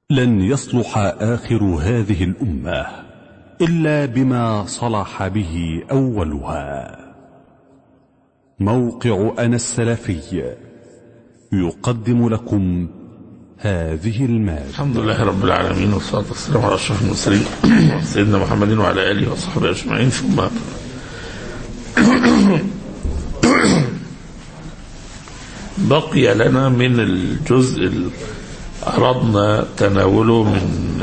لن يصلح آخر هذه الأمة إلا بما صلح به أولها موقع أنا السلفي يقدم لكم هذه المادة الحمد لله رب العالمين والصلاة والسلام على أشرف المرسلين سيدنا محمد وعلى آله وصحبه أجمعين ثم بقي لنا من الجزء اللي أردنا تناوله من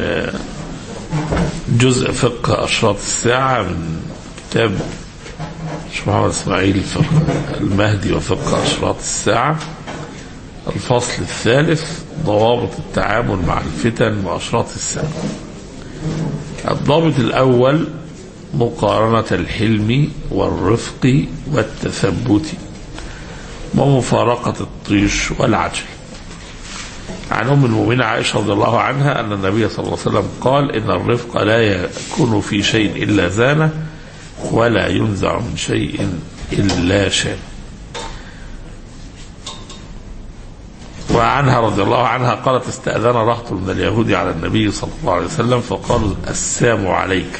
جزء فقه أشراط الساعة من كتاب شيخ محمد إسماعيل المهدي وفقه أشراط الساعة الفصل الثالث ضوابط التعامل مع الفتن وأشراط الساعة الضابط الأول مقارنة الحلم والرفق والتثبت ومفارقة الطيش والعجل عن أم المؤمنين عائشة رضي الله عنها أن النبي صلى الله عليه وسلم قال إن الرفق لا يكون في شيء إلا زانه ولا ينزع من شيء إلا شان وعنها رضي الله عنها قالت استأذن رهط من اليهود على النبي صلى الله عليه وسلم فقالوا السام عليك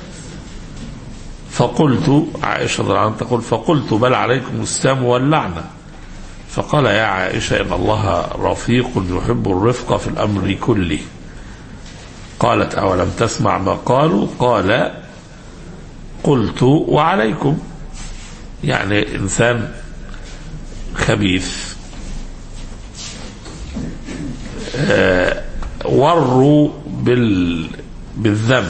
فقلت عائشة رضي الله عنها تقول فقلت بل عليكم السام واللعنة فقال يا عائشة إن الله رفيق يحب الرفق في الأمر كله قالت أولم تسمع ما قالوا قال قلت وعليكم يعني إنسان خبيث آه وروا بال بالذنب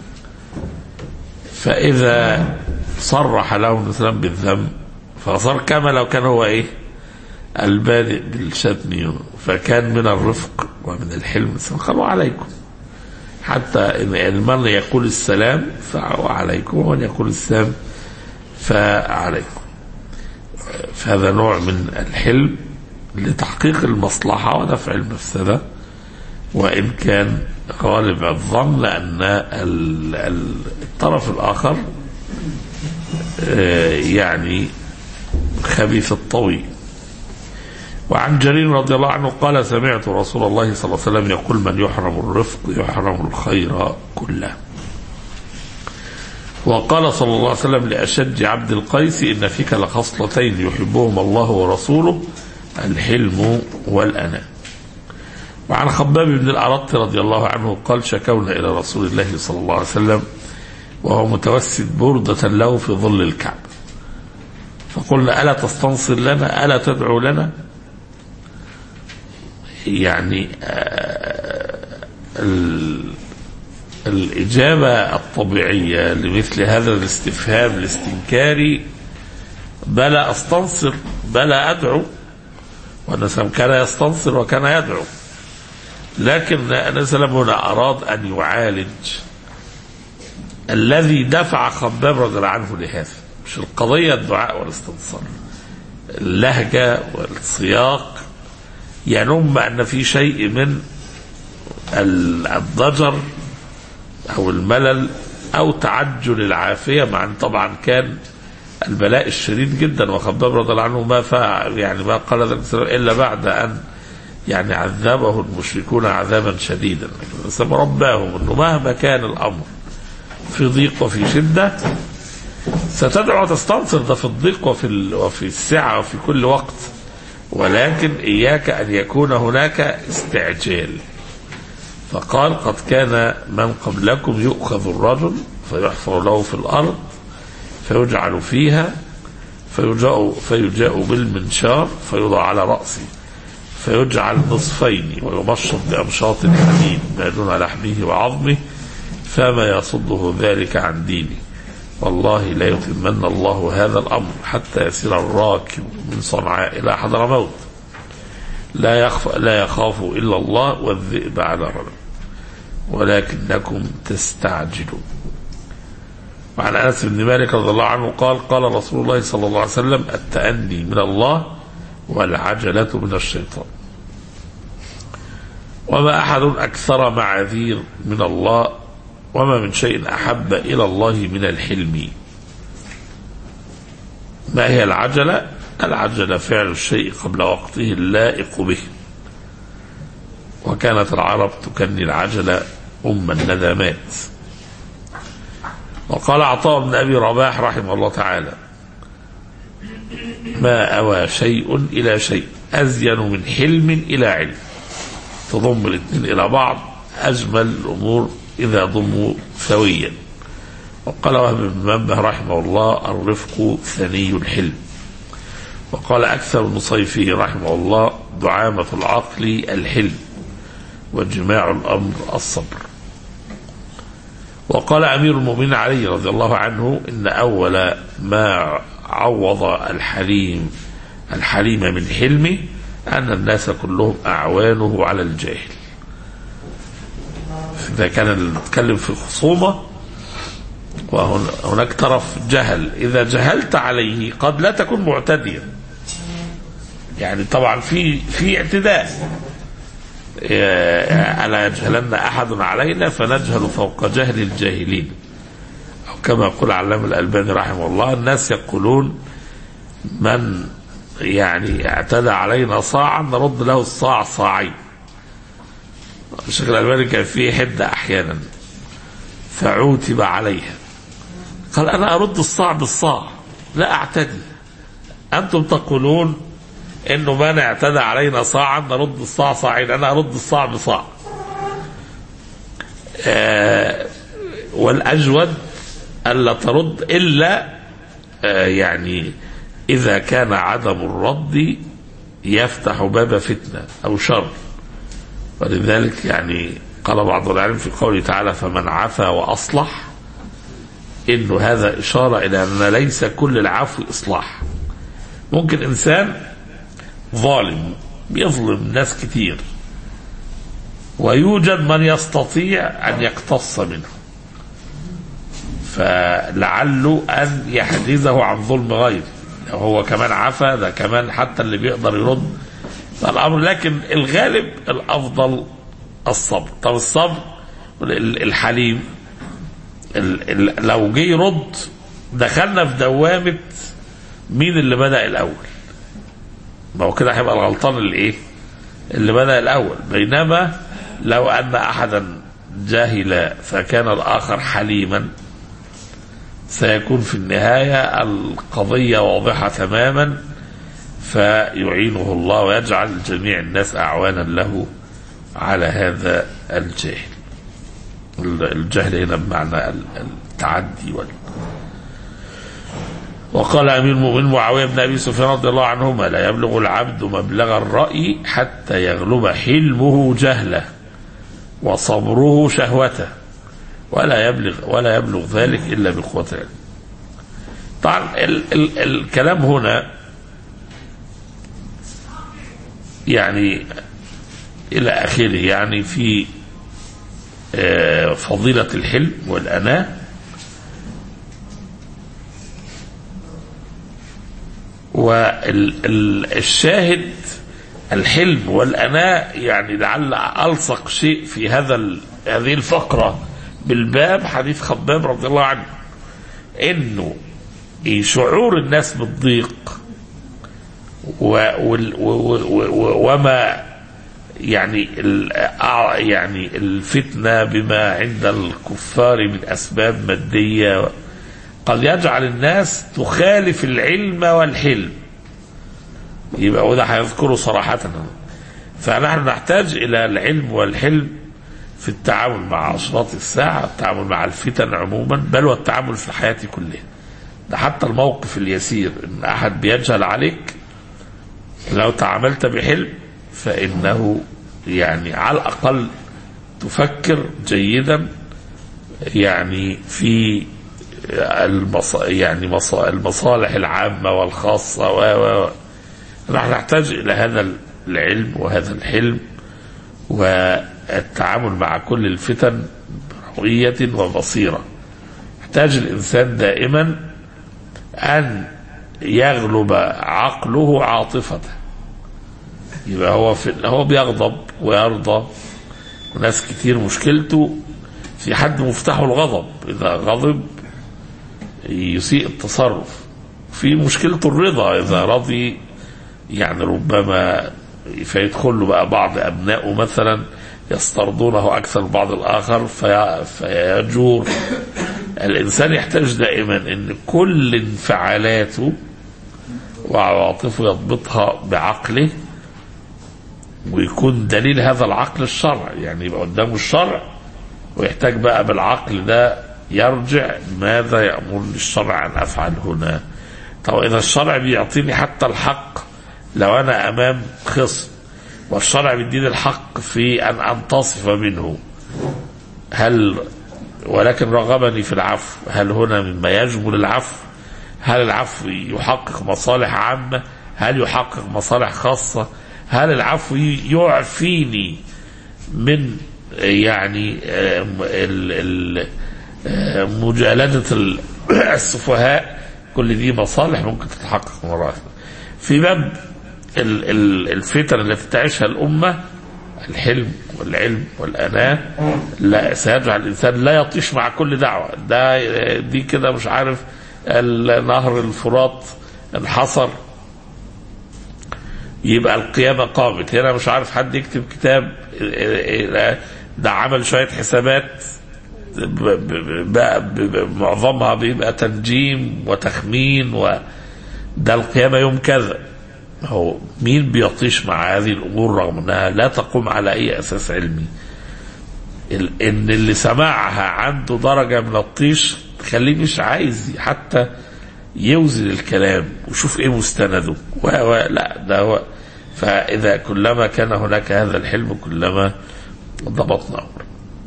فإذا صرح له مثلا بالذنب فصار كما لو كان هو إيه البادئ بالشتم فكان من الرفق ومن الحلم قالوا عليكم حتى إن من يقول السلام فعليكم ومن يقول السلام فعليكم فهذا نوع من الحلم لتحقيق المصلحة ودفع المفسدة وإن كان غالب الظن أن الطرف الآخر يعني خبيث الطوي وعن جرير رضي الله عنه قال سمعت رسول الله صلى الله عليه وسلم يقول من يحرم الرفق يحرم الخير كله وقال صلى الله عليه وسلم لأشج عبد القيس إن فيك لخصلتين يحبهم الله ورسوله الحلم والأناة وعن خباب بن الأرط رضي الله عنه قال شكونا إلى رسول الله صلى الله عليه وسلم وهو متوسد بردة له في ظل الكعب فقلنا ألا تستنصر لنا ألا تدعو لنا يعني الإجابة الطبيعية لمثل هذا الاستفهام الاستنكاري بلى أستنصر بلى أدعو والنسلم كان يستنصر وكان يدعو لكن النسلم هنا أراد أن يعالج الذي دفع خباب رضي الله عنه لهذا مش القضية الدعاء والاستنصار اللهجة والسياق ينم أن في شيء من الضجر أو الملل أو تعجل العافية مع أن طبعا كان البلاء الشديد جدا وخباب رضي الله عنه ما فعل يعني ما قال ذلك إلا بعد أن يعني عذبه المشركون عذابا شديدا لكن رباهم أنه مهما كان الأمر في ضيق وفي شدة ستدعو وتستنصر ده في الضيق وفي وفي السعة وفي كل وقت ولكن إياك أن يكون هناك استعجال فقال قد كان من قبلكم يؤخذ الرجل فيحفر له في الأرض فيجعل فيها فيجاء, فيجاء بالمنشار فيوضع على رأسه فيجعل نصفين ويمشط بأمشاط الحديد ما دون لحمه وعظمه فما يصده ذلك عن دينه والله لا يتمن الله هذا الأمر حتى يسير الراكب من صنعاء إلى حضرموت لا يخاف, لا يخاف إلا الله والذئب على غنم ولكنكم تستعجلون وعن أنس بن مالك رضي الله عنه قال قال رسول الله صلى الله عليه وسلم التأني من الله والعجلة من الشيطان وما أحد أكثر معاذير من الله وما من شيء أحب إلى الله من الحلم ما هي العجلة العجلة فعل الشيء قبل وقته اللائق به وكانت العرب تكني العجل أم الندمات وقال عطاء بن أبي رباح رحمه الله تعالى ما أوى شيء إلى شيء أزين من حلم إلى علم تضم الاثنين إلى بعض أجمل الأمور إذا ضموا سويا وقال وهب بن منبه رحمه الله الرفق ثني الحلم وقال أكثر المصيفي رحمه الله دعامة العقل الحلم وجماع الأمر الصبر وقال أمير المؤمنين علي رضي الله عنه إن أول ما عوض الحليم الحليم من حلمه أن الناس كلهم أعوانه على الجاهل إذا كان نتكلم في خصومة وهناك طرف جهل إذا جهلت عليه قد لا تكون معتديا يعني طبعا في في اعتداء ألا يجهلن أحد علينا فنجهل فوق جهل الجاهلين أو كما يقول علام الألباني رحمه الله الناس يقولون من يعني اعتدى علينا صاعا نرد له الصاع صاعين الشيخ الألباني كان فيه حدة أحيانا فعوتب عليها قال أنا أرد الصاع بالصاع لا أعتدي أنتم تقولون انه من اعتدى علينا صاعا نرد الصاع صاعين انا ارد الصاع بصاع آه والاجود الا ترد الا آه يعني اذا كان عدم الرد يفتح باب فتنه او شر ولذلك يعني قال بعض العلم في قوله تعالى فمن عفا واصلح انه هذا اشاره الى ان ليس كل العفو اصلاح ممكن انسان ظالم بيظلم ناس كتير ويوجد من يستطيع أن يقتص منه فلعله أن يحجزه عن ظلم غيره لو هو كمان عفا ده كمان حتى اللي بيقدر يرد الأمر لكن الغالب الأفضل الصبر طب الصبر الحليم لو جه يرد دخلنا في دوامة مين اللي بدأ الأول ما هو كده هيبقى الغلطان الايه؟ اللي بدا الاول بينما لو ان احدا جاهل فكان الاخر حليما سيكون في النهايه القضيه واضحه تماما فيعينه الله ويجعل جميع الناس اعوانا له على هذا الجهل الجهل هنا بمعنى التعدي وال وقال امير المؤمنين معاويه بن ابي سفيان رضي الله عنهما لا يبلغ العبد مبلغ الراي حتى يغلب حلمه جهله وصبره شهوته ولا يبلغ ولا يبلغ ذلك الا بقوه العلم. طبعا ال ال الكلام هنا يعني الى اخره يعني في فضيله الحلم والاناه والشاهد الحلم والأناء يعني لعل ألصق شيء في هذا هذه الفقرة بالباب حديث خباب رضي الله عنه إنه شعور الناس بالضيق وما يعني يعني الفتنة بما عند الكفار من أسباب مادية قد يجعل الناس تخالف العلم والحلم يبقى وده هيذكره صراحة فنحن نحتاج إلى العلم والحلم في التعامل مع أشراط الساعة التعامل مع الفتن عموما بل والتعامل في الحياة كلها ده حتى الموقف اليسير إن أحد بيجهل عليك لو تعاملت بحلم فإنه يعني على الأقل تفكر جيدا يعني في المص... يعني مص... المصالح العامة والخاصة و و نحن نحتاج إلى هذا العلم وهذا الحلم والتعامل مع كل الفتن بروية وبصيرة يحتاج الإنسان دائما أن يغلب عقله عاطفته يبقى هو في هو بيغضب ويرضى وناس كتير مشكلته في حد مفتاحه الغضب إذا غضب يسيء التصرف في مشكلته الرضا إذا رضي يعني ربما فيدخل له بقى بعض ابنائه مثلا يسترضونه اكثر من بعض الاخر في فيجور الانسان يحتاج دائما ان كل انفعالاته وعواطفه يضبطها بعقله ويكون دليل هذا العقل الشرع يعني يبقى قدامه الشرع ويحتاج بقى بالعقل ده يرجع ماذا يأمر الشرع أن أفعل هنا طب إذا الشرع بيعطيني حتى الحق لو أنا أمام خصم والشرع بيديني الحق في أن أنتصف منه هل ولكن رغبني في العفو هل هنا مما يجمل العفو هل العفو يحقق مصالح عامة هل يحقق مصالح خاصة هل العفو يعفيني من يعني ال ال مجالدة السفهاء كل دي مصالح ممكن تتحقق مرة في باب الفتن التي تعيشها الأمة الحلم والعلم والأناة لا سيجعل الإنسان لا يطيش مع كل دعوة ده دي كده مش عارف نهر الفرات انحصر يبقى القيامة قامت هنا مش عارف حد يكتب كتاب ده عمل شوية حسابات معظمها بيبقى تنجيم وتخمين وده القيامة يوم كذا هو مين بيطيش مع هذه الأمور رغم أنها لا تقوم على أي أساس علمي إن اللي سمعها عنده درجة من الطيش تخليه مش عايز حتى يوزن الكلام وشوف ايه مستنده لا ده هو فاذا كلما كان هناك هذا الحلم كلما ضبطنا امر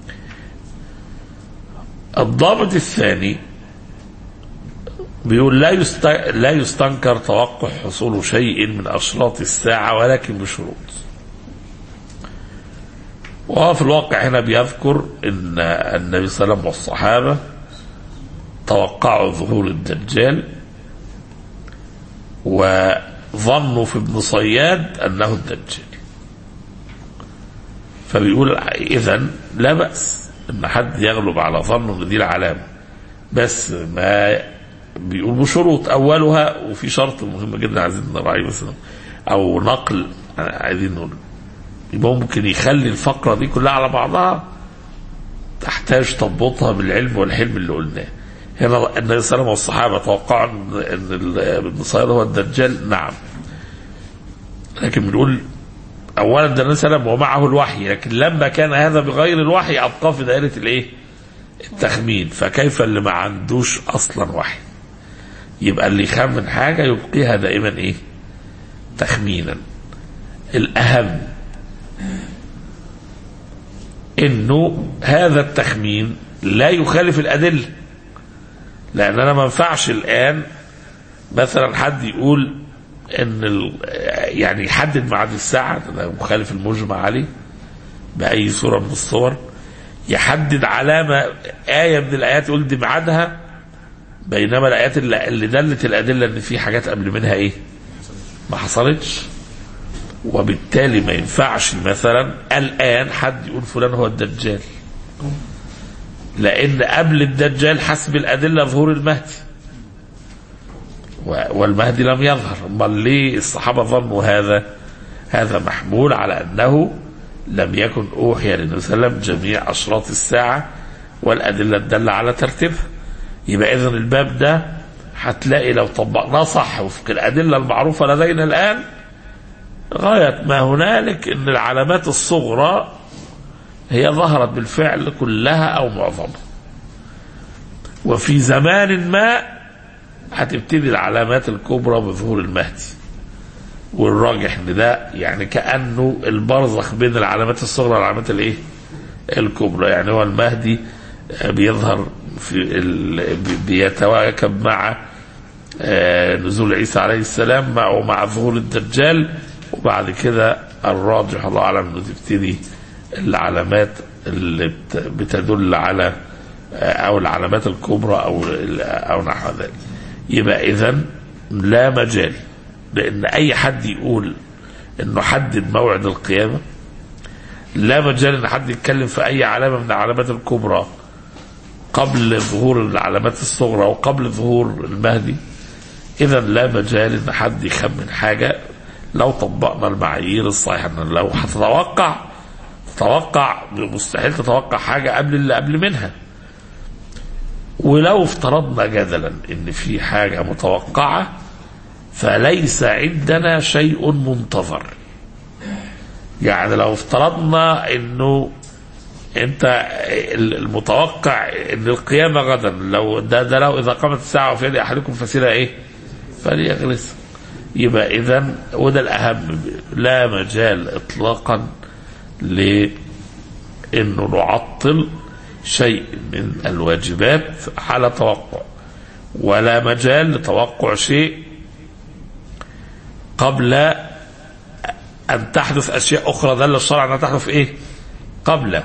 الضابط الثاني بيقول لا يست... لا يستنكر توقع حصول شيء من اشراط الساعه ولكن بشروط وهو في الواقع هنا بيذكر ان النبي صلى الله عليه وسلم والصحابه توقعوا ظهور الدجال وظنوا في ابن صياد انه الدجال فبيقول اذا لا باس ان حد يغلب على ظنه ان دي العلامه بس ما بيقول بشروط اولها وفي شرط مهم جدا عايزين نراعيه مثلا او نقل عايزين نقول يبقى ممكن يخلي الفقره دي كلها على بعضها تحتاج تضبطها بالعلم والحلم اللي قلناه هنا النبي صلى الله عليه وسلم والصحابه توقعوا ان ابن صياد هو الدجال نعم لكن بنقول اولا ده النبي صلى الله عليه وسلم ومعه الوحي لكن لما كان هذا بغير الوحي ابقى في دائره الايه؟ التخمين فكيف اللي ما عندوش اصلا وحي يبقى اللي يخمن حاجه يبقيها دائما ايه؟ تخمينا الاهم انه هذا التخمين لا يخالف الادله لان انا ما ينفعش الان مثلا حد يقول ان ال... يعني يحدد ميعاد الساعه ده مخالف المجمع عليه باي صوره من الصور يحدد علامه ايه من الايات يقول دي ميعادها بينما الايات اللي, اللي دلت الادله ان في حاجات قبل منها ايه؟ ما حصلتش وبالتالي ما ينفعش مثلا الان حد يقول فلان هو الدجال لان قبل الدجال حسب الادله ظهور المهدي والمهدي لم يظهر امال ليه الصحابه ظنوا هذا هذا محمول على انه لم يكن اوحي للنبي صلى الله عليه وسلم جميع اشراط الساعه والادله الداله على ترتيبها يبقى اذا الباب ده هتلاقي لو طبقناه صح وفق الادله المعروفه لدينا الان غايه ما هنالك ان العلامات الصغرى هي ظهرت بالفعل كلها او معظمها وفي زمان ما هتبتدي العلامات الكبرى بظهور المهدي والراجح ان ده يعني كانه البرزخ بين العلامات الصغرى والعلامات الايه الكبرى يعني هو المهدي بيظهر في ال... بيتواكب مع نزول عيسى عليه السلام مع ومع ظهور الدجال وبعد كده الراجح الله اعلم انه تبتدي العلامات اللي بتدل على او العلامات الكبرى او او نحو ذلك يبقى اذا لا مجال لان اي حد يقول انه حدد موعد القيامه لا مجال ان حد يتكلم في اي علامه من العلامات الكبرى قبل ظهور العلامات الصغرى وقبل ظهور المهدي اذا لا مجال ان حد يخمن حاجه لو طبقنا المعايير الصحيحه إن لو هتتوقع تتوقع مستحيل تتوقع حاجه قبل اللي قبل منها ولو افترضنا جدلا ان في حاجه متوقعه فليس عندنا شيء منتظر يعني لو افترضنا انه انت المتوقع ان القيامه غدا لو ده, ده لو اذا قامت الساعه وفي يد احدكم فسيله ايه؟ فليغرس يبقى اذا وده الاهم لا مجال اطلاقا لانه نعطل شيء من الواجبات على توقع ولا مجال لتوقع شيء قبل ان تحدث اشياء اخرى دل الشرع انها تحدث ايه؟ قبل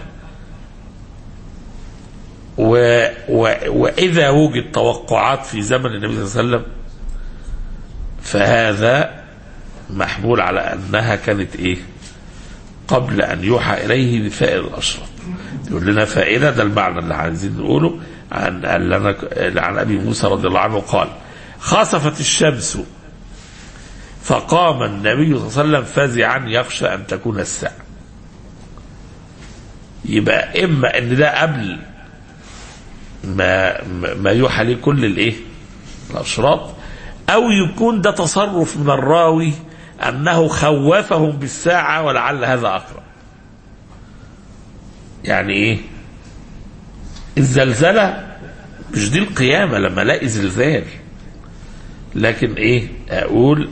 و و واذا وجد توقعات في زمن النبي صلى الله عليه وسلم فهذا محمول على انها كانت ايه؟ قبل ان يوحى اليه بفائر الاشرط. يقول لنا فائده ده المعنى اللي عايزين نقوله عن عن عن ابي موسى رضي الله عنه قال: خسفت الشمس فقام النبي صلى الله عليه وسلم فزعا يخشى ان تكون الساعه. يبقى اما ان ده قبل ما ما يوحى ليه كل الايه؟ الاشراط او يكون ده تصرف من الراوي انه خوفهم بالساعه ولعل هذا اقرب. يعني ايه؟ الزلزله مش دي القيامه لما الاقي زلزال لكن ايه؟ اقول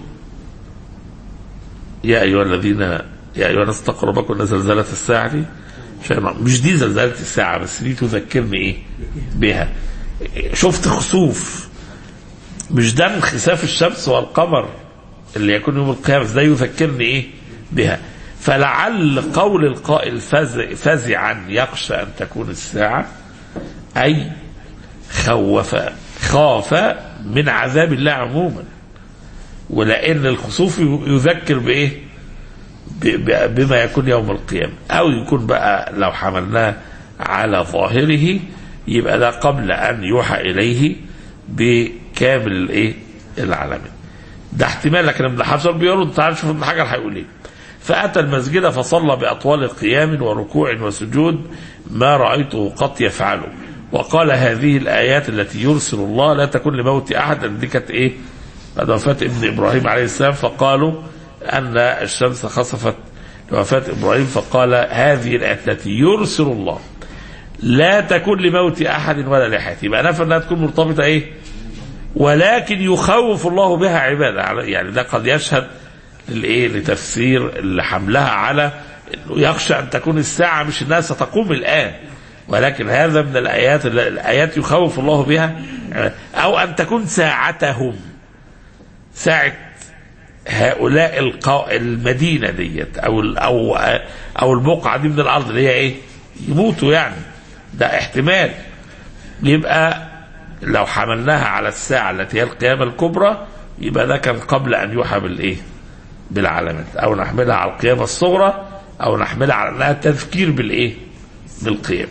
يا ايها الذين يا ايها الناس اتقوا ربكم ان زلزله الساعه دي شيء مش دي زلزله الساعه بس دي تذكرني ايه؟ بها. شفت خسوف مش ده انخساف الشمس والقمر اللي يكون يوم القيامة ده يذكرني ايه بها فلعل قول القائل فزع فزعا يخشى ان تكون الساعة اي خوف خاف من عذاب الله عموما ولان الخسوف يذكر بايه بما يكون يوم القيامة او يكون بقى لو حملناه على ظاهره يبقى ده قبل ان يوحى اليه بكامل الايه العالمين ده احتمال لكن ابن حجر بيرد تعال شوف ابن حجر هيقول ايه فاتى المسجد فصلى باطوال قيام وركوع وسجود ما رايته قط يفعله وقال هذه الايات التي يرسل الله لا تكون لموت احد دي كانت ايه بعد وفاه ابن ابراهيم عليه السلام فقالوا ان الشمس خسفت لوفاه ابراهيم فقال هذه الايات التي يرسل الله لا تكون لموت احد ولا لحياته يبقى نفى انها تكون مرتبطه ايه ولكن يخوف الله بها عباده يعني ده قد يشهد للايه لتفسير اللي حملها على انه يخشى ان تكون الساعه مش انها ستقوم الان ولكن هذا من الايات الايات يخوف الله بها او ان تكون ساعتهم ساعه هؤلاء القو... المدينه ديت او ال... او او البقعه دي من الارض اللي هي ايه؟ يموتوا يعني ده احتمال يبقى لو حملناها على الساعة التي هي القيامة الكبرى يبقى ده كان قبل أن يوحى بالإيه؟ بالعلامات أو نحملها على القيامة الصغرى أو نحملها على أنها تذكير بالإيه؟ بالقيامة.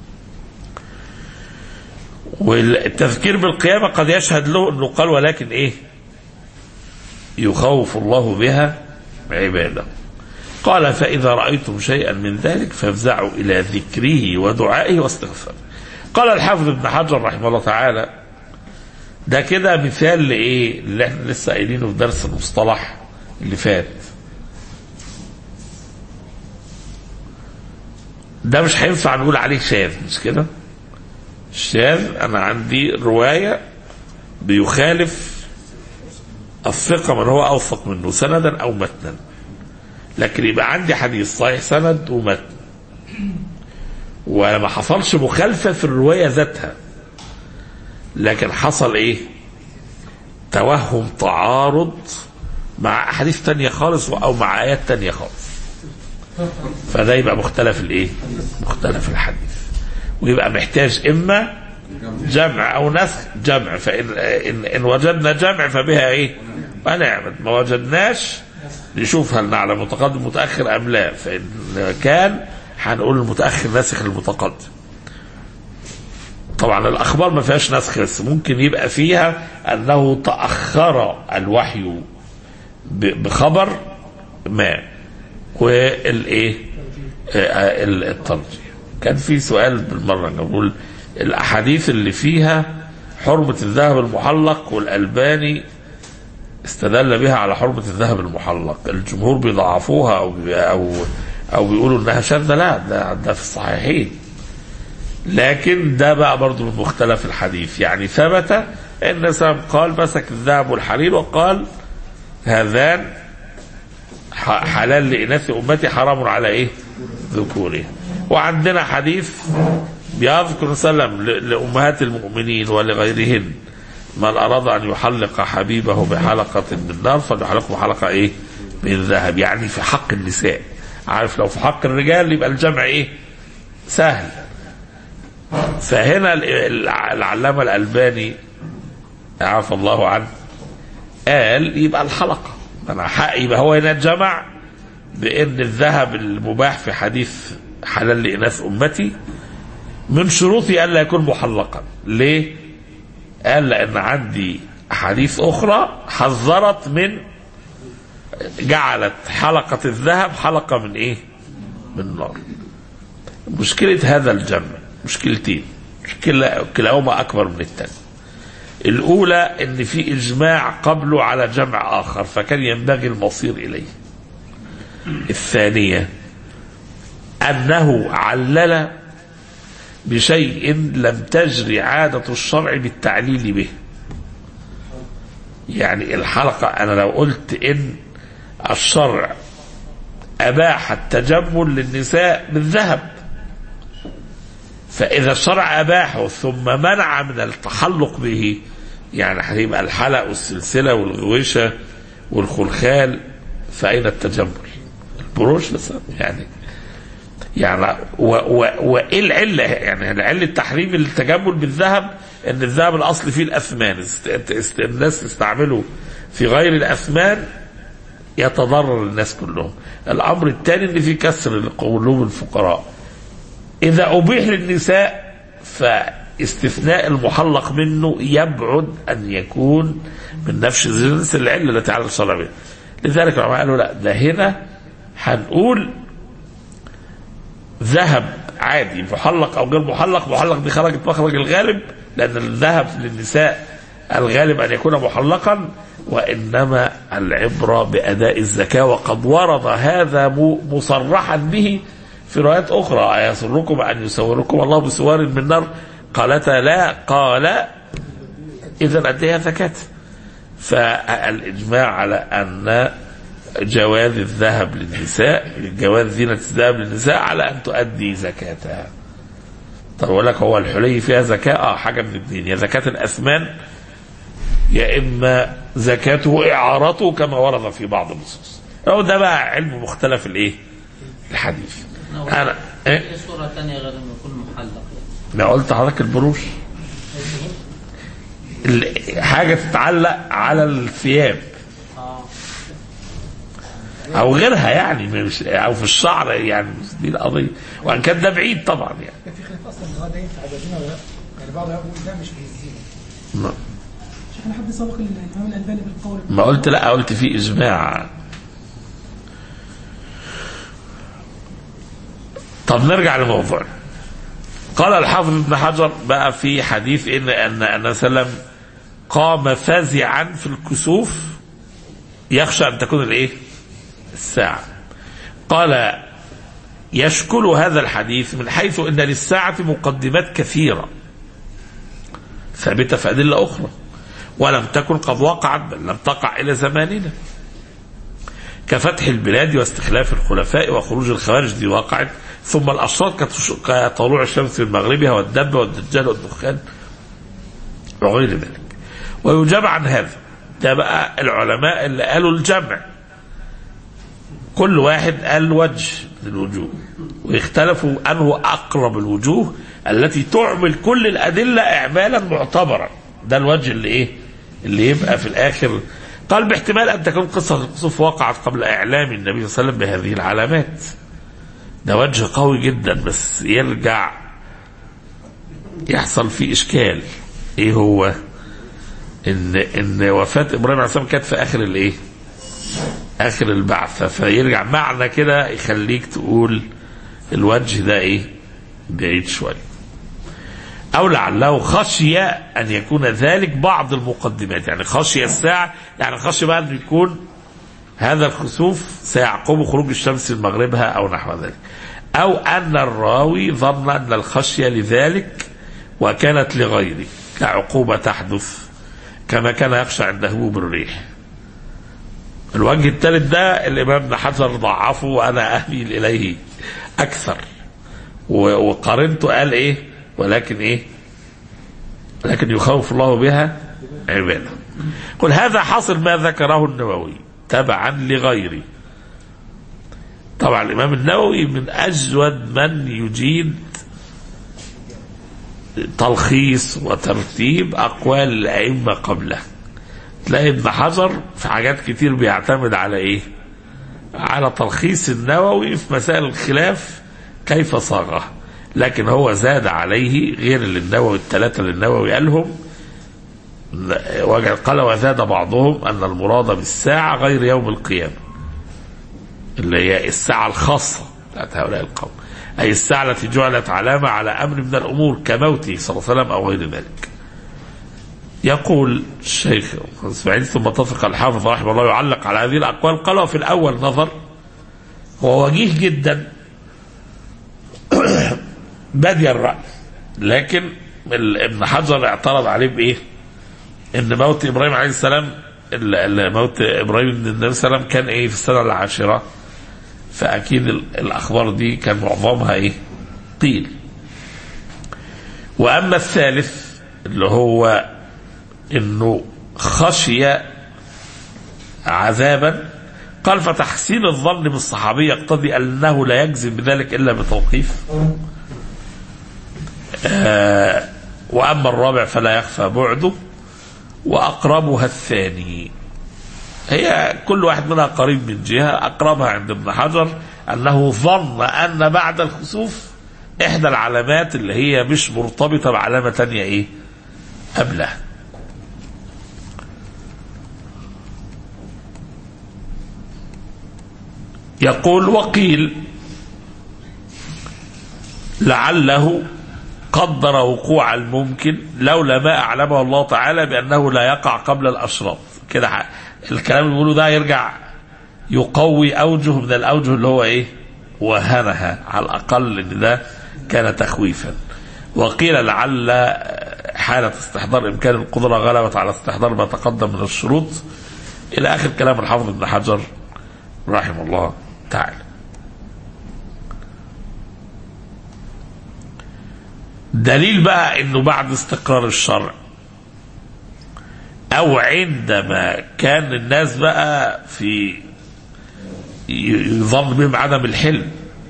والتذكير بالقيامة قد يشهد له أنه قال ولكن إيه؟ يخوف الله بها عباده. قال فإذا رأيتم شيئا من ذلك فافزعوا إلى ذكره ودعائه واستغفاره. قال الحافظ ابن حجر رحمه الله تعالى ده كده مثال لايه اللي احنا لسه قايلينه في درس المصطلح اللي فات ده مش هينفع نقول عليه شاذ مش كده الشاذ انا عندي روايه بيخالف الثقه من هو اوثق منه سندا او متنا لكن يبقى عندي حديث صحيح سند ومتن وما حصلش مخالفه في الروايه ذاتها لكن حصل ايه توهم تعارض مع احاديث تانية خالص او مع ايات تانية خالص فده يبقى مختلف الايه مختلف الحديث ويبقى محتاج اما جمع او نسخ جمع فان ان, إن وجدنا جمع فبها ايه ونعمل ما وجدناش نشوف هل نعلم متقدم متاخر ام لا فان كان هنقول المتاخر ناسخ المتقدم طبعا الاخبار ما فيهاش نسخ بس ممكن يبقى فيها انه تاخر الوحي بخبر ما والايه آه، ال- الترجيح كان في سؤال بالمره نقول الاحاديث اللي فيها حرمه الذهب المحلق والالباني استدل بها على حرمه الذهب المحلق الجمهور بيضعفوها او بي- او او بيقولوا انها شاذه لا ده ده في الصحيحين لكن ده بقى برضو من مختلف الحديث يعني ثبت ان سلام قال مسك الذهب والحرير وقال هذان ح- حلال لإناث أمتي حرام على إيه ذكورها وعندنا حديث بيذكر صلى الله عليه وسلم ل- لأمهات المؤمنين ولغيرهن من أراد أن يحلق حبيبه بحلقة من نار فليحلقه بحلقة إيه من ذهب يعني في حق النساء عارف لو في حق الرجال يبقى الجمع إيه سهل فهنا ال- الع- العلامة الألباني عفى الله عنه قال يبقى الحلقة أنا حق يبقى هو هنا جمع بأن الذهب المباح في حديث حلال لإناث أمتي من شروطه ألا يكون محلقا ليه؟ قال لأن عندي أحاديث أخرى حذرت من جعلت حلقة الذهب حلقة من إيه؟ من نار مشكلة هذا الجمع مشكلتين مشكلة كلاهما أكبر من الثاني الأولى أن في إجماع قبله على جمع آخر فكان ينبغي المصير إليه الثانية أنه علل بشيء لم تجري عادة الشرع بالتعليل به يعني الحلقة أنا لو قلت إن الشرع أباح التجمل للنساء بالذهب فإذا الشرع أباحه ثم منع من التحلق به يعني هيبقى الحلق والسلسلة والغويشة والخلخال فأين التجمل؟ البروش بس يعني يعني و و وايه العله يعني علة تحريم التجمل بالذهب ان الذهب الاصل فيه الاثمان است- است- الناس تستعمله في غير الاثمان يتضرر الناس كلهم الامر الثاني ان في كسر لقلوب الفقراء اذا ابيح للنساء فاستثناء المحلق منه يبعد ان يكون من نفس جنس العله التي على الشرع بها لذلك العلماء قالوا لا ده هنا هنقول ذهب عادي محلق او غير محلق محلق دي خرجت مخرج الغالب لان الذهب للنساء الغالب ان يكون محلقا وانما العبره باداء الزكاه وقد ورد هذا م- مصرحا به في روايات اخرى ايسركم ان يسوركم الله بسوار من نار قالتا لا قال اذا اديها زكاه فالاجماع على ان جواز الذهب للنساء جواز زينة الذهب للنساء على أن تؤدي زكاتها طب أقول لك هو الحلي فيها زكاة اه حاجة من الاثنين يا زكاة الأثمان يا إما زكاته إعارته كما ورد في بعض النصوص أو ده بقى علم مختلف الإيه الحديث أنا إيه ايه صورة تانية غير انه يكون محلق يعني؟ ما قلت لحضرتك البروش ال- حاجة تتعلق على الثياب اه او غيرها يعني مش او في الشعر يعني مش دي القضيه وان كان ده بعيد طبعا يعني كان في خلاف اصلا ان هو ده ينفع يبقى ولا لا يعني بعض يقول ده مش من الزينه ما- شيخنا حد سبق الامام الالباني بالقول ما قلت لا قلت في اجماع طب نرجع لموضوعنا قال الحافظ ابن حجر بقى في حديث ان ان ان سلم قام فزعا في الكسوف يخشى ان تكون الايه؟ الساعه. قال يشكل هذا الحديث من حيث ان للساعه مقدمات كثيره ثابته في ادله اخرى ولم تكن قد وقعت بل لم تقع الى زماننا. كفتح البلاد واستخلاف الخلفاء وخروج الخوارج دي وقعت ثم الأشراط كتش- كطلوع الشمس من مغربها والدب والدجال والدخان وغير ذلك ويجاب عن هذا ده بقى العلماء اللي قالوا الجمع كل واحد قال وجه من الوجوه ويختلفوا أنه أقرب الوجوه التي تعمل كل الأدلة إعمالا معتبرا ده الوجه اللي إيه اللي يبقى في الآخر قال باحتمال أن تكون قصة الكسوف وقعت قبل إعلام النبي صلى الله عليه وسلم بهذه العلامات ده وجه قوي جدا بس يرجع يحصل فيه إشكال إيه هو إن إن وفاة إبراهيم عليه السلام كانت في آخر الإيه اخر البعثة فيرجع معنى كده يخليك تقول الوجه ده ايه بعيد شوية او لعله خشي ان يكون ذلك بعض المقدمات يعني خشي الساعة يعني خشي بقى ان يكون هذا الخسوف سيعقب خروج الشمس من مغربها او نحو ذلك او ان الراوي ظن ان الخشية لذلك وكانت لغيره كعقوبة تحدث كما كان يخشى عند هبوب الريح الوجه الثالث ده الامام ابن حجر ضعفه وانا اميل اليه اكثر و- وقارنته قال ايه ولكن ايه لكن يخوف الله بها عباده قل هذا حاصل ما ذكره النووي تبعا لغيره طبعا الامام النووي من اجود من يجيد تلخيص وترتيب اقوال الائمه قبله تلاقي ابن حجر في حاجات كتير بيعتمد على ايه على تلخيص النووي في مسائل الخلاف كيف صاغه لكن هو زاد عليه غير اللي النووي الثلاثه اللي النووي قالهم وجد قال وزاد بعضهم ان المراد بالساعه غير يوم القيامه اللي هي الساعه الخاصه بتاعت هؤلاء القوم اي الساعه التي جعلت علامه على امر من الامور كموته صلى الله عليه وسلم او غير ذلك يقول الشيخ اسماعيل ثم اتفق الحافظ رحمه الله يعلق على هذه الاقوال قال في الاول نظر هو وجيه جدا بادي الراي لكن ال- ابن حجر اعترض عليه بايه؟ ان موت ابراهيم عليه السلام ال- ال- موت ابراهيم بن النبي صلى الله عليه وسلم كان ايه في السنه العاشره فاكيد ال- الاخبار دي كان معظمها ايه؟ قيل واما الثالث اللي هو انه خشي عذابا قال فتحسين الظن بالصحابي يقتضي انه لا يجزم بذلك الا بتوقيف آه واما الرابع فلا يخفى بعده واقربها الثاني هي كل واحد منها قريب من جهه اقربها عند ابن حجر انه ظن ان بعد الخسوف احدى العلامات اللي هي مش مرتبطه بعلامه تانية ايه قبلها يقول وقيل لعله قدر وقوع الممكن لولا ما اعلمه الله تعالى بانه لا يقع قبل الاشراط كده ح- الكلام اللي بيقوله ده يرجع يقوي اوجه من الاوجه اللي هو ايه وهنها على الاقل ان ده كان تخويفا وقيل لعل حالة استحضار إمكان القدرة غلبت على استحضار ما تقدم من الشروط إلى آخر كلام الحافظ ابن حجر رحمه الله تعالى دليل بقى انه بعد استقرار الشرع او عندما كان الناس بقى في يظن بهم عدم الحلم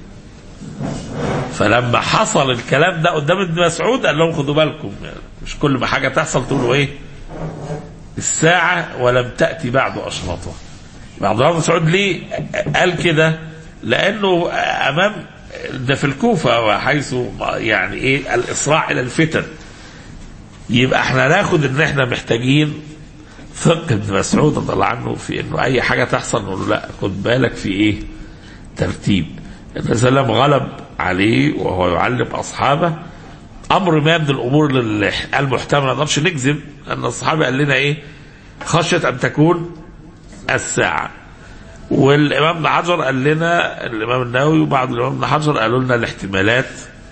فلما حصل الكلام ده قدام ابن مسعود قال لهم خدوا بالكم يعني مش كل ما حاجه تحصل تقولوا ايه الساعه ولم تاتي بعد اشراطها عبد الله بن مسعود ليه قال كده لانه امام ده في الكوفه وحيث يعني ايه الاسراع الى الفتن يبقى احنا ناخد ان احنا محتاجين فقه ابن مسعود رضي الله عنه في انه اي حاجه تحصل نقول له لا خد بالك في ايه ترتيب النبي صلى الله عليه وسلم غلب عليه وهو يعلم اصحابه امر ما من الامور المحتمله ما نقدرش نكذب ان الصحابه قال لنا ايه خشيه ان تكون الساعه والامام ابن حجر قال لنا الامام النووي وبعض الامام ابن حجر قالوا لنا الاحتمالات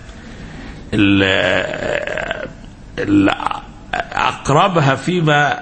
اللي اقربها فيما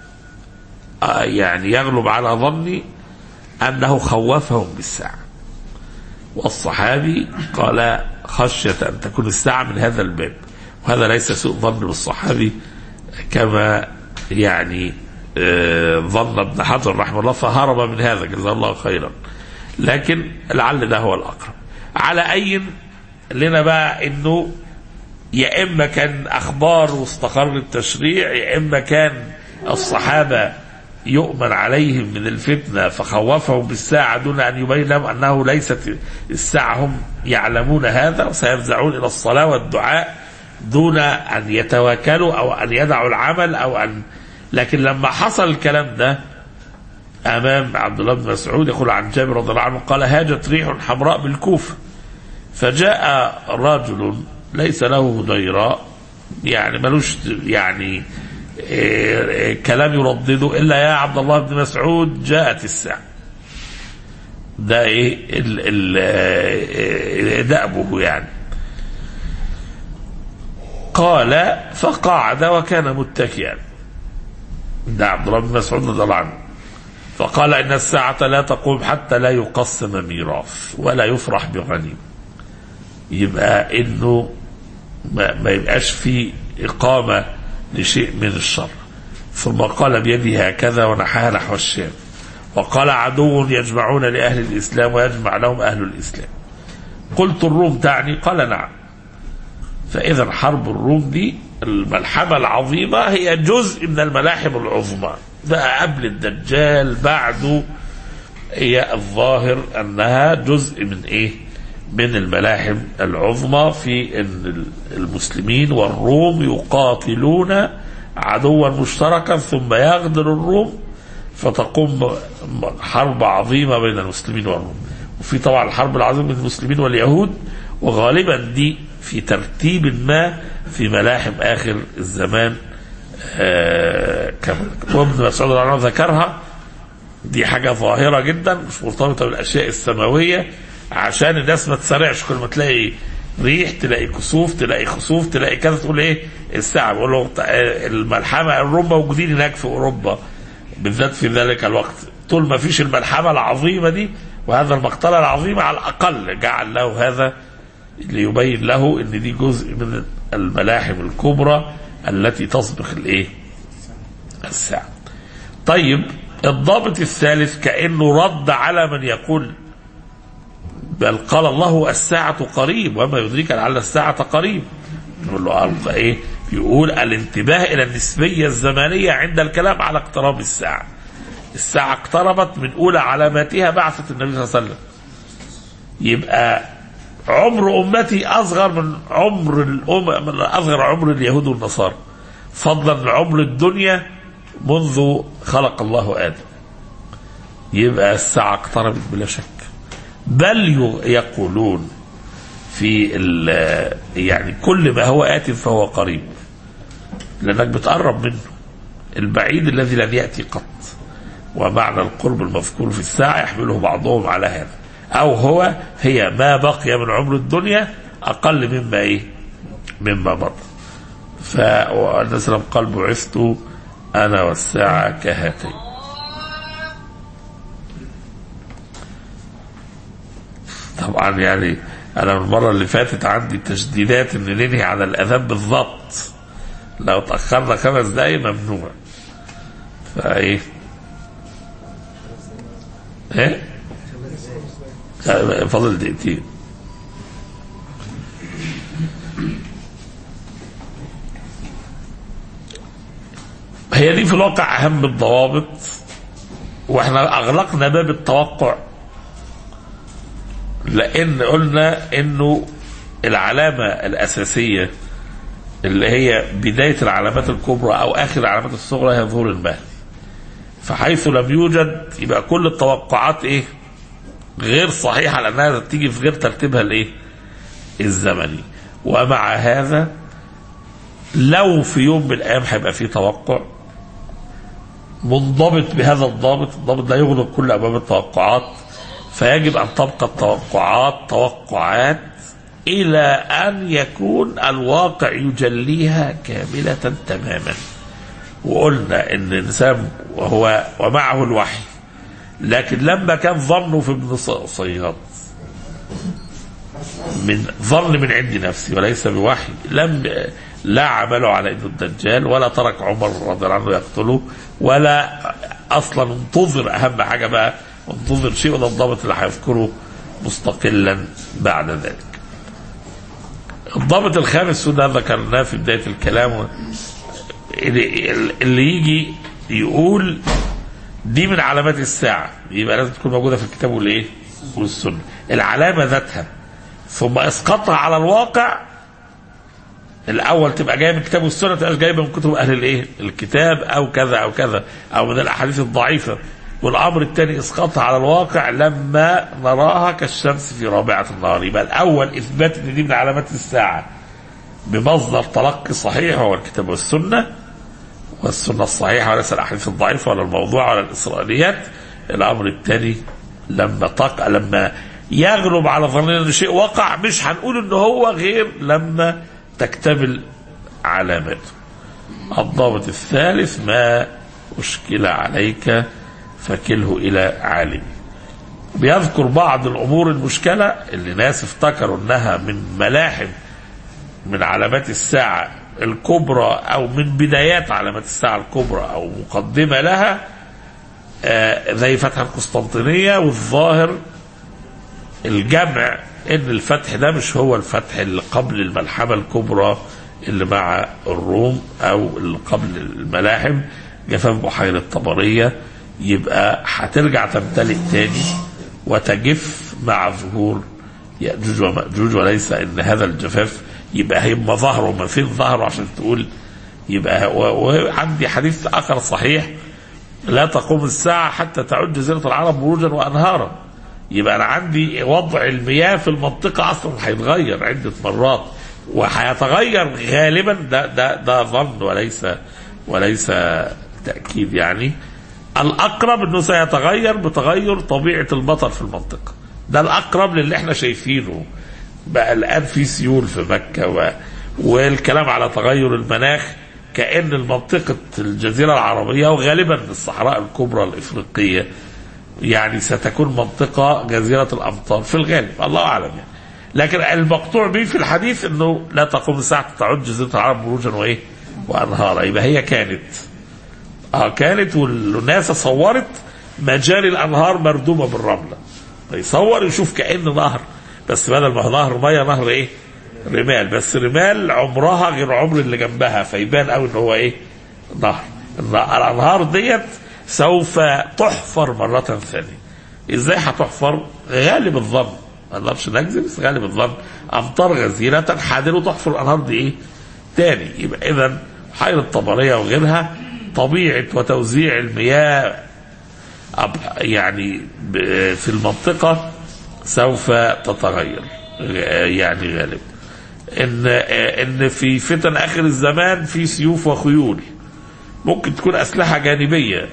يعني يغلب على ظني انه خوفهم بالساعه والصحابي قال خشيه ان تكون الساعه من هذا الباب وهذا ليس سوء ظن بالصحابي كما يعني ظن ابن حجر رحمه الله فهرب من هذا جزاه الله خيرا لكن لعل ده هو الاقرب على اي لنا بقى انه يا اما كان اخبار واستقر التشريع يا اما كان الصحابه يؤمن عليهم من الفتنه فخوفهم بالساعه دون ان يبين لهم انه ليست الساعه هم يعلمون هذا وسيفزعون الى الصلاه والدعاء دون ان يتواكلوا او ان يدعوا العمل او ان لكن لما حصل الكلام ده امام عبد الله بن مسعود يقول عن جابر رضي الله عنه قال هاجت ريح حمراء بالكوفه فجاء رجل ليس له هديراء يعني ملوش يعني إيه، إيه، كلام يردده الا يا عبد الله بن مسعود جاءت الساعه ده ايه ال ال إيه، دأبه يعني قال فقعد وكان متكئا ده عبد الله بن مسعود رضي الله عنه فقال ان الساعه لا تقوم حتى لا يقسم ميراث ولا يفرح بغنيم يبقى انه ما, ما يبقاش في اقامه لشيء من الشر ثم قال بيده هكذا ونحاها نحو الشام وقال عدو يجمعون لاهل الاسلام ويجمع لهم اهل الاسلام قلت الروم تعني قال نعم فاذا حرب الروم دي الملحمه العظيمه هي جزء من الملاحم العظمى ده قبل الدجال بعده هي الظاهر انها جزء من ايه؟ من الملاحم العظمى في ان المسلمين والروم يقاتلون عدوا مشتركا ثم يغدر الروم فتقوم حرب عظيمه بين المسلمين والروم. وفي طبعا الحرب العظيمه بين المسلمين واليهود وغالبا دي في ترتيب ما في ملاحم اخر الزمان آه كما ابن مسعود رضي الله عنه ذكرها دي حاجه ظاهره جدا مش مرتبطه بالاشياء السماويه عشان الناس ما تسرعش كل ما تلاقي ريح تلاقي كسوف تلاقي خسوف تلاقي كذا تقول ايه الساعه بقول له الملحمه الروم موجودين هناك في اوروبا بالذات في ذلك الوقت طول ما فيش الملحمه العظيمه دي وهذا المقتله العظيمه على الاقل جعل له هذا ليبين له ان دي جزء من الملاحم الكبرى التي تسبق الايه؟ الساعه. طيب الضابط الثالث كانه رد على من يقول بل قال الله الساعة قريب وما يدريك لعل الساعة قريب نقول له ألقى إيه يقول الانتباه إلى النسبية الزمنية عند الكلام على اقتراب الساعة الساعة اقتربت من أولى علاماتها بعثة النبي صلى الله عليه وسلم يبقى عمر أمتي أصغر من عمر الأم من أصغر عمر اليهود والنصارى فضلا من عمر الدنيا منذ خلق الله آدم يبقى الساعة اقتربت بلا شك بل يقولون في يعني كل ما هو آت فهو قريب لأنك بتقرب منه البعيد الذي لم يأتي قط ومعنى القرب المذكور في الساعة يحمله بعضهم على هذا أو هو هي ما بقي من عمر الدنيا أقل مما إيه مما مضى فالنبي صلى الله قال بعثت أنا والساعة كهاتين طبعا يعني انا المره اللي فاتت عندي تشديدات ان ننهي على الاذان بالضبط لو تاخرنا خمس دقايق ممنوع فايه ايه فاضل دقيقتين هي دي في الواقع اهم الضوابط واحنا اغلقنا باب التوقع لان قلنا انه العلامه الاساسيه اللي هي بدايه العلامات الكبرى او اخر العلامات الصغرى هي ظهور المهدي فحيث لم يوجد يبقى كل التوقعات ايه غير صحيحه لانها تيجي في غير ترتيبها الايه الزمني ومع هذا لو في يوم من الايام هيبقى في توقع منضبط بهذا الضابط الضابط لا يغلق كل ابواب التوقعات فيجب ان تبقى التوقعات توقعات الى ان يكون الواقع يجليها كامله تماما وقلنا ان الانسان وهو ومعه الوحي لكن لما كان ظنه في ابن صياد من ظن من عند نفسي وليس بوحي لم لا عمله على انه الدجال ولا ترك عمر رضي الله عنه يقتله ولا اصلا انتظر اهم حاجه بقى انتظر شيء وده الضابط اللي هيذكره مستقلا بعد ذلك. الضابط الخامس وده ذكرناه في بدايه الكلام اللي يجي يقول دي من علامات الساعه يبقى لازم تكون موجوده في الكتاب والايه؟ والسنه. العلامه ذاتها ثم اسقاطها على الواقع الاول تبقى جايه من الكتاب والسنه ما تبقاش جايبه من كتب اهل الايه؟ الكتاب او كذا او كذا او من الاحاديث الضعيفه والامر الثاني اسقاطها على الواقع لما نراها كالشمس في رابعه النهار يبقى الاول اثبات ان دي من علامات الساعه بمصدر تلقي صحيح هو الكتاب والسنه والسنه الصحيحه وليس الاحاديث الضعيفه ولا الموضوع ولا الاسرائيليات الامر الثاني لما تقع لما يغلب على ظننا ان شيء وقع مش هنقول ان هو غير لما تكتمل علاماته الضابط الثالث ما أشكل عليك فكله إلى عالم بيذكر بعض الأمور المشكلة اللي ناس افتكروا أنها من ملاحم من علامات الساعة الكبرى أو من بدايات علامات الساعة الكبرى أو مقدمة لها آه، زي فتح القسطنطينية والظاهر الجمع ان الفتح ده مش هو الفتح اللي قبل الملحمة الكبرى اللي مع الروم او اللي قبل الملاحم جفاف بحيرة طبرية يبقى هترجع تمتلئ تاني وتجف مع ظهور يأجوج ومأجوج وليس ان هذا الجفاف يبقى هم ظهروا ما فين ظهروا عشان تقول يبقى و- وعندي حديث اخر صحيح لا تقوم الساعة حتى تعد جزيرة العرب بروجا وأنهارا يبقى أنا عندي وضع المياه في المنطقة أصلا هيتغير عدة مرات وهيتغير غالبا ده ده ده ظن وليس وليس تأكيد يعني الأقرب أنه سيتغير بتغير طبيعة المطر في المنطقة ده الأقرب للي احنا شايفينه بقى الآن في سيول في مكة و... والكلام على تغير المناخ كأن المنطقة الجزيرة العربية وغالبا الصحراء الكبرى الإفريقية يعني ستكون منطقة جزيرة الأمطار في الغالب الله أعلم يعني لكن المقطوع به في الحديث أنه لا تقوم الساعة تعد جزيرة العرب بروجا وإيه وأنهارا يبقى هي كانت اه كانت والناس صورت مجاري الأنهار مردومة بالرملة فيصور يشوف كأن نهر بس بدل ما هو نهر مية نهر إيه رمال بس رمال عمرها غير عمر اللي جنبها فيبان قوي ان هو ايه نهر الانهار ديت سوف تحفر مرة ثانية ازاي هتحفر غالب الظن ما نقدرش نجزم بس غالب الظن امطار غزيرة تنحدر وتحفر الانهار دي ايه تاني يبقى اذا حيرة طبرية وغيرها طبيعة وتوزيع المياه أب- يعني ب- في المنطقة سوف تتغير يعني غالبا ان ان في فتن اخر الزمان في سيوف وخيول ممكن تكون اسلحه جانبيه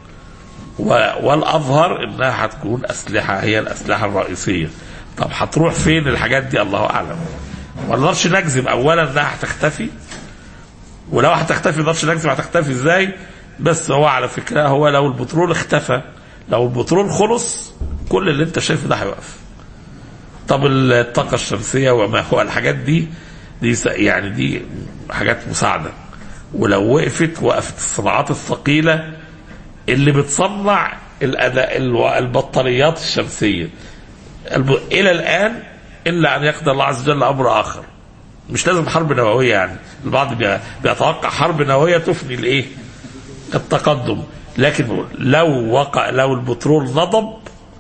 و- والاظهر انها هتكون اسلحه هي الاسلحه الرئيسيه طب هتروح فين الحاجات دي الله اعلم ما نقدرش نجزم اولا انها هتختفي ولو هتختفي ما نقدرش نجزم هتختفي ازاي بس هو على فكره هو لو البترول اختفى لو البترول خلص كل اللي انت شايفه ده هيوقف طب الطاقة الشمسية وما هو الحاجات دي دي س- يعني دي حاجات مساعدة ولو وقفت وقفت الصناعات الثقيلة اللي بتصنع الأداء الو- البطاريات الشمسية الب... إلى الآن إلا أن يقدر الله عز وجل أمر آخر مش لازم حرب نووية يعني البعض بي- بيتوقع حرب نووية تفني الإيه التقدم لكن لو وقع لو البترول نضب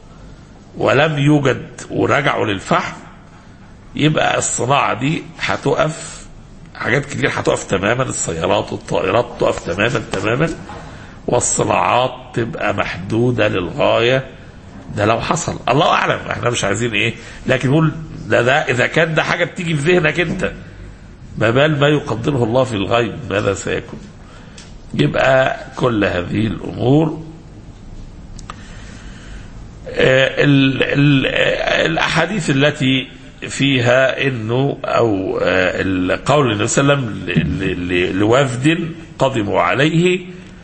ولم يوجد ورجعوا للفحم يبقى الصناعة دي هتقف حاجات كتير هتقف تماما السيارات والطائرات تقف تماما تماما والصناعات تبقى محدودة للغاية ده لو حصل الله أعلم احنا مش عايزين ايه لكن نقول ده ده إذا كان ده حاجة بتيجي في ذهنك أنت ما بال ما يقدره الله في الغيب ماذا سيكون يبقى كل هذه الأمور ال- ال- الاحاديث التي فيها انه او آه، القول النبي صلى الله عليه وسلم ل- ل- لوفد قدموا عليه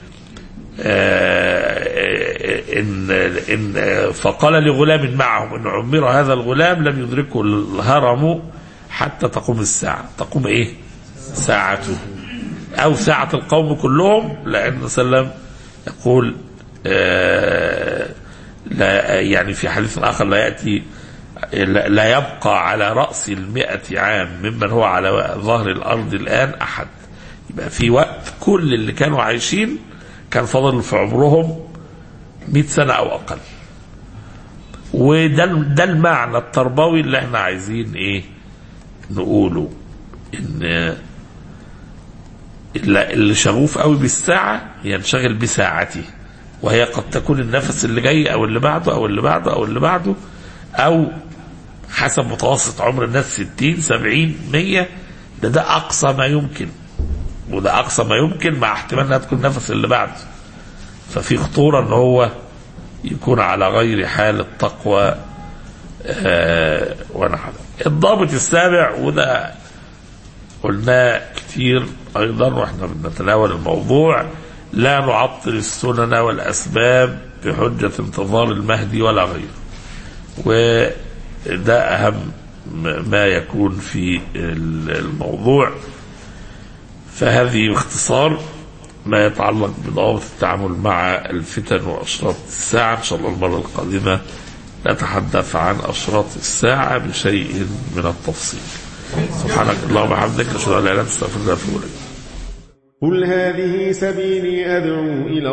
آه، ان ان آه، فقال لغلام معهم ان عمر هذا الغلام لم يدركه الهرم حتى تقوم الساعه تقوم ايه ساعته او ساعه القوم كلهم لان النبي صلى الله عليه وسلم يقول آه، لا يعني في حديث آخر لا يأتي لا لا يبقى على رأس المئة عام ممن هو على ظهر الأرض الآن أحد يبقى في وقت كل اللي كانوا عايشين كان فاضل في عمرهم 100 سنة أو أقل وده ده المعنى التربوي اللي احنا عايزين ايه نقوله ان اللي اللي شغوف قوي بالساعة ينشغل بساعته وهي قد تكون النفس اللي جاي او اللي بعده او اللي بعده او اللي بعده او حسب متوسط عمر الناس 60 70 100 ده ده اقصى ما يمكن وده اقصى ما يمكن مع احتمال انها تكون النفس اللي بعده ففي خطوره ان هو يكون على غير حال التقوى آه ونحن الضابط السابع وده قلناه كتير ايضا واحنا بنتناول الموضوع لا نعطل السنن والاسباب بحجه انتظار المهدي ولا غيره وده اهم ما يكون في الموضوع فهذه باختصار ما يتعلق بضوابط التعامل مع الفتن واشراط الساعه ان شاء الله المره القادمه نتحدث عن اشراط الساعه بشيء من التفصيل سبحانك اللهم وبحمدك اشهد ان لا اله الا انت استغفرك واتوب اليك قل هذه سبيلي أدعو إلى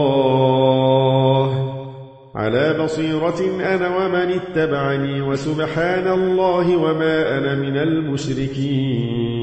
الله على بصيرة أنا ومن اتبعني وسبحان الله وما أنا من المشركين